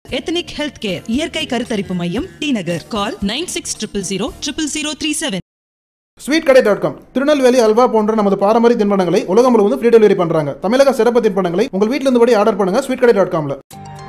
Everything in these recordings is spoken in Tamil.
எத்தனிக் ஹெல்த் கேர் இயற்கை கருத்தரிப்பு மையம் T Nagar call nine six triple zero triple zero three seven sweet kadai dot com Tirunelveli halwa போன்ற நமது பாரம்பரிய தின்பண்டங்களை உலகம் முழுவதும் ஃப்ரீ டெலிவரி பண்றாங்க தமிழக சிறப்பு தின்பண்டங்களை உங்கள் வீட்டில் இருந்தபடி ஆர்டர் பண்ணுங்க ஸ்வீட் கடை டாட் காம்ல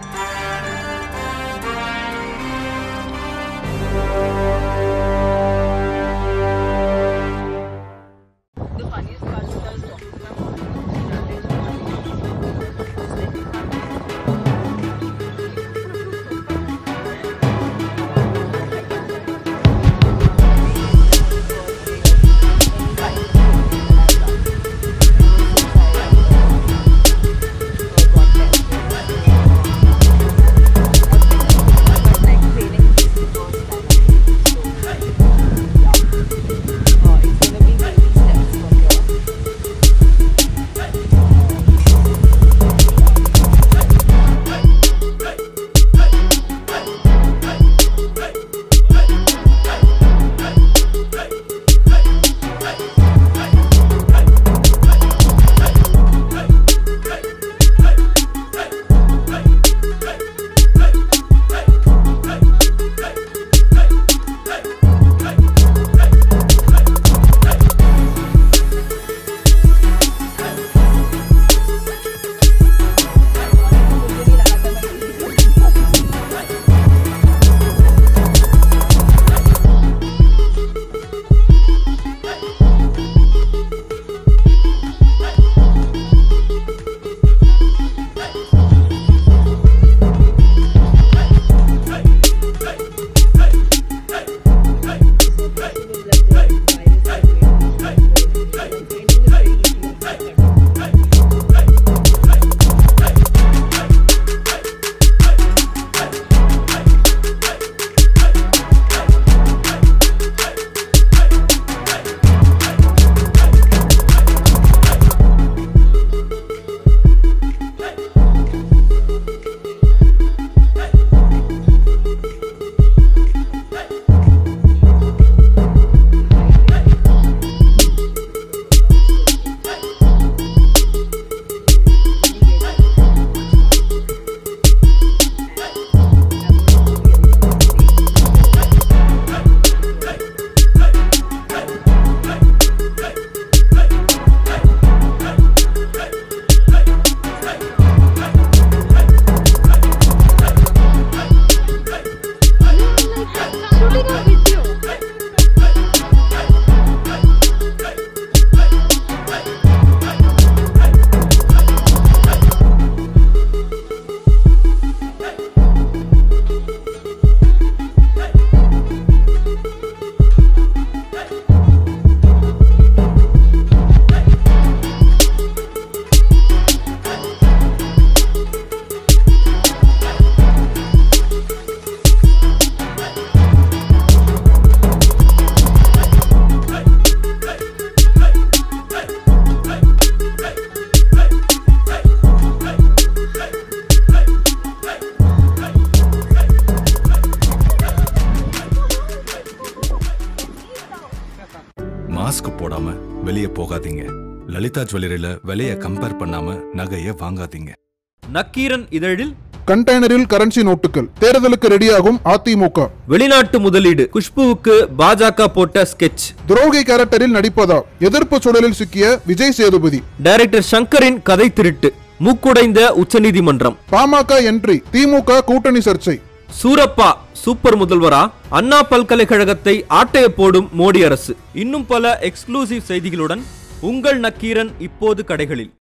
மாஸ்க் போடாம வெளியே போகாதீங்க லலிதா ஜுவல்லரியில விலைய கம்பேர் பண்ணாம நகைய வாங்காதீங்க நக்கீரன் இதழில் கண்டெய்னரில் கரன்சி நோட்டுகள் தேர்தலுக்கு ரெடியாகும் அதிமுக வெளிநாட்டு முதலீடு குஷ்புவுக்கு பாஜக போட்ட ஸ்கெட்ச் துரோகி கேரக்டரில் நடிப்பதா எதிர்ப்பு சூழலில் சிக்கிய விஜய் சேதுபதி டைரக்டர் சங்கரின் கதை திருட்டு மூக்குடைந்த உச்சநீதிமன்றம் பாமக என்ட்ரி திமுக கூட்டணி சர்ச்சை சூரப்பா சூப்பர் முதல்வரா அண்ணா பல்கலைக்கழகத்தை ஆட்டைய போடும் மோடி அரசு இன்னும் பல எக்ஸ்க்ளூசிவ் செய்திகளுடன் உங்கள் நக்கீரன் இப்போது கடைகளில்